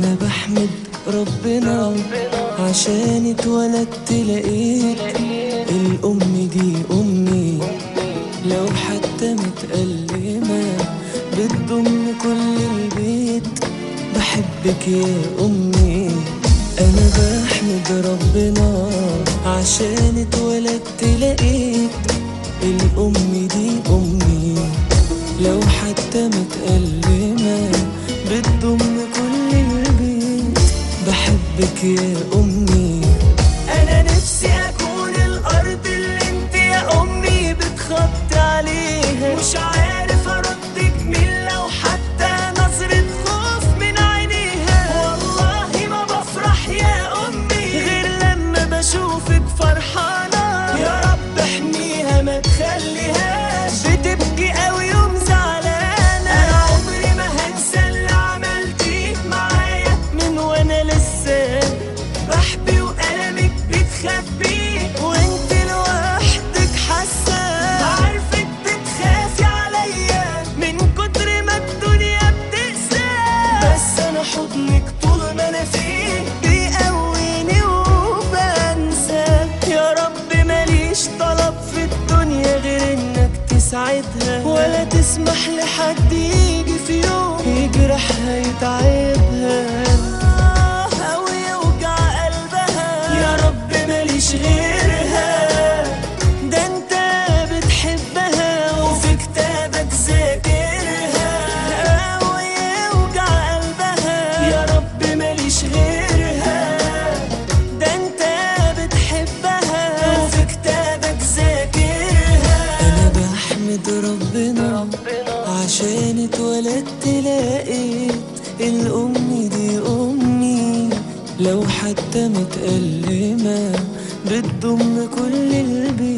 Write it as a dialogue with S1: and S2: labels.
S1: انا بحمد ربنا عشان اتولدت لقيت الام دي امي لو حتى متألمة بتضم كل البيت بحبك يا امي انا بحمد ربنا عشان اتولدت لقيت الام دي امي لو حتى متألمة بتضم كل البيت بحبك يا أمي أنا نفسي أكون الأرض اللي انت يا أمي بتخطي عليها مش عارف أردك مين لو حتى نظرة خوف من عينيها والله ما بفرح يا أمي غير لما بشوفك فرحانة يا رب احميها ما تخليهاش بتبكي قوي يوم زعلانة أنا عمري ما هنسى اللي عملتيه معايا من وأنا لسه بحبي وقلمك بتخبيه وانت لوحدك حاسة عارفك بتخافي عليا من كتر ما الدنيا بتقسى بس أنا حضنك طول ما أنا فيه بيقويني وبنسى يا رب ماليش طلب في الدنيا غير انك تسعدها ولا تسمح لحد يجي في يوم يجرحها يتعبها او يوجع قلبها يا رب ماليش غيرها ده انت بتحبها وفي كتابك ذاكرها او يوجع قلبها يا رب ماليش غيرها ده انت بتحبها وفي كتابك ذاكرها انا بحمد ربنا عشان اتولدت لقيت الام دي امي لو حتى متألمة بتضم كل البيت